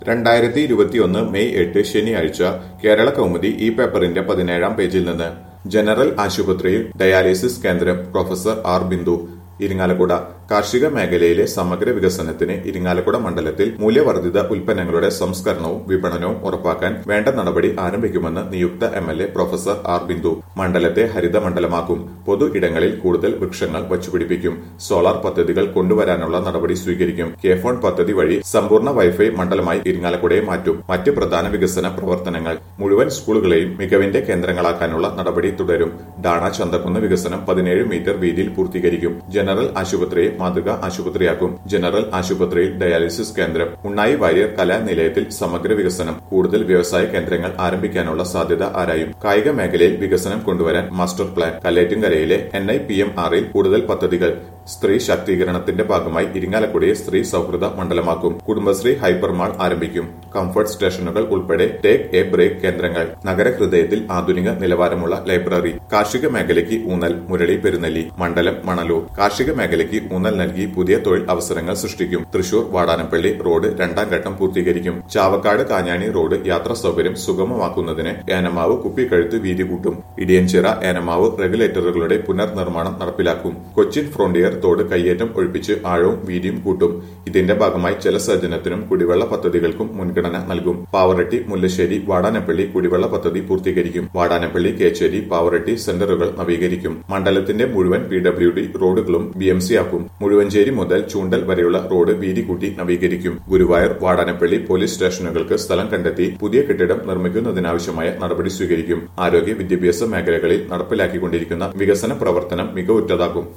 രണ്ടായിരത്തി ഇരുപത്തിയൊന്ന് മെയ് എട്ട് ശനിയാഴ്ച കേരള കൗമുദി ഈ പേപ്പറിന്റെ പതിനേഴാം പേജിൽ നിന്ന് ജനറൽ ആശുപത്രിയിൽ ഡയാലിസിസ് കേന്ദ്രം പ്രൊഫസർ ആർ ബിന്ദു ഇരിങ്ങാലക്കുട കാർഷിക മേഖലയിലെ സമഗ്ര വികസനത്തിന് ഇരിങ്ങാലക്കുട മണ്ഡലത്തിൽ മൂല്യവർദ്ധിത ഉൽപ്പന്നങ്ങളുടെ സംസ്കരണവും വിപണനവും ഉറപ്പാക്കാൻ വേണ്ട നടപടി ആരംഭിക്കുമെന്ന് നിയുക്ത M L A professor R Bindu മണ്ഡലത്തെ ഹരിത മണ്ഡലമാക്കും പൊതു ഇടങ്ങളിൽ കൂടുതൽ വൃക്ഷങ്ങൾ വച്ചുപിടിപ്പിക്കും സോളാർ പദ്ധതികൾ കൊണ്ടുവരാനുള്ള നടപടി സ്വീകരിക്കും കെ ഫോൺ പദ്ധതി വഴി സമ്പൂർണ്ണ വൈഫൈ മണ്ഡലമായി ഇരിങ്ങാലക്കുടയെ മാറ്റും മറ്റ് പ്രധാന വികസന പ്രവർത്തനങ്ങൾ മുഴുവൻ സ്കൂളുകളെയും മികവിന്റെ കേന്ദ്രങ്ങളാക്കാനുള്ള നടപടി തുടരും ഡാണ ചന്തക്കുന്ന് വികസനം പതിനേഴ് മീറ്റർ വീതിയിൽ പൂർത്തീകരിക്കും ജനറൽ ആശുപത്രിയെ മാതൃക ആശുപത്രിയാക്കും ജനറൽ ആശുപത്രിയിൽ ഡയാലിസിസ് കേന്ദ്രം ഉണ്ണായി വാര്യർ കലാനിലയത്തിൽ സമഗ്ര വികസനം കൂടുതൽ വ്യവസായ കേന്ദ്രങ്ങൾ ആരംഭിക്കാനുള്ള സാധ്യത ആരായും കായിക മേഖലയിൽ വികസനം കൊണ്ടുവരാൻ മാസ്റ്റർ പ്ലാൻ കല്ലേറ്റുംകരയിലെ എൻ ഐ പി എം ആറിൽ കൂടുതൽ പദ്ധതികൾ സ്ത്രീ ശാക്തീകരണത്തിന്റെ ഭാഗമായി ഇരിങ്ങാലക്കുടയെ സ്ത്രീ സൗഹൃദ മണ്ഡലമാക്കും കുടുംബശ്രീ ഹൈപ്പർ മാൾ ആരംഭിക്കും കംഫർട്ട് സ്റ്റേഷനുകൾ ഉൾപ്പെടെ ടേക്ക് എ ബ്രേക്ക് കേന്ദ്രങ്ങൾ നഗരഹൃദയത്തിൽ ആധുനിക നിലവാരമുള്ള ലൈബ്രറി കാർഷിക മേഖലയ്ക്ക് ഊന്നൽ മുരളി പെരുന്നെല്ലി മണ്ഡലം മണലൂർ കാർഷിക മേഖലയ്ക്ക് ഊന്നൽ നൽകി പുതിയ തൊഴിൽ അവസരങ്ങൾ സൃഷ്ടിക്കും തൃശൂർ വാടാനപ്പള്ളി റോഡ് രണ്ടാം ഘട്ടം പൂർത്തീകരിക്കും ചാവക്കാട് കാഞ്ഞാണി റോഡ് യാത്രാ സൗകര്യം സുഗമമാക്കുന്നതിന് ഏനമാവ് കുപ്പിക്കഴുത്ത് വീതി കൂട്ടും ഇടിയൻചിറ ഏനമാവ് റെഗുലേറ്ററുകളുടെ പുനർനിർമ്മാണം നടപ്പിലാക്കും കൊച്ചിൻ ഫ്രോണ്ടിയർ തോട് കയ്യേറ്റം ഒഴിപ്പിച്ച് ആഴവും വീതിയും കൂട്ടും ഇതിന്റെ ഭാഗമായി ജലസേചനത്തിനും കുടിവെള്ള പദ്ധതികൾക്കും മുൻഗണന നൽകും പാവറട്ടി മുല്ലശ്ശേരി വാടാനപ്പള്ളി കുടിവെള്ള പദ്ധതി പൂർത്തീകരിക്കും വാടാനപ്പള്ളി കേച്ചേരി പാവറട്ടി സെന്ററുകൾ നവീകരിക്കും മണ്ഡലത്തിന്റെ മുഴുവൻ പി ഡബ്ല്യു ഡി റോഡുകളും ബി എം സി ആക്കും മുഴുവഞ്ചേരി മുതൽ ചൂണ്ടൽ വരെയുള്ള റോഡ് വീതി കൂട്ടി നവീകരിക്കും ഗുരുവായൂർ വാടാനപ്പള്ളി പോലീസ് സ്റ്റേഷനുകൾക്ക് സ്ഥലം കണ്ടെത്തി പുതിയ കെട്ടിടം നിർമ്മിക്കുന്നതിനാവശ്യമായ നടപടി സ്വീകരിക്കും ആരോഗ്യ വിദ്യാഭ്യാസ മേഖലകളിൽ നടപ്പിലാക്കിക്കൊണ്ടിരിക്കുന്ന വികസന പ്രവർത്തനം മികവുറ്റതാക്കും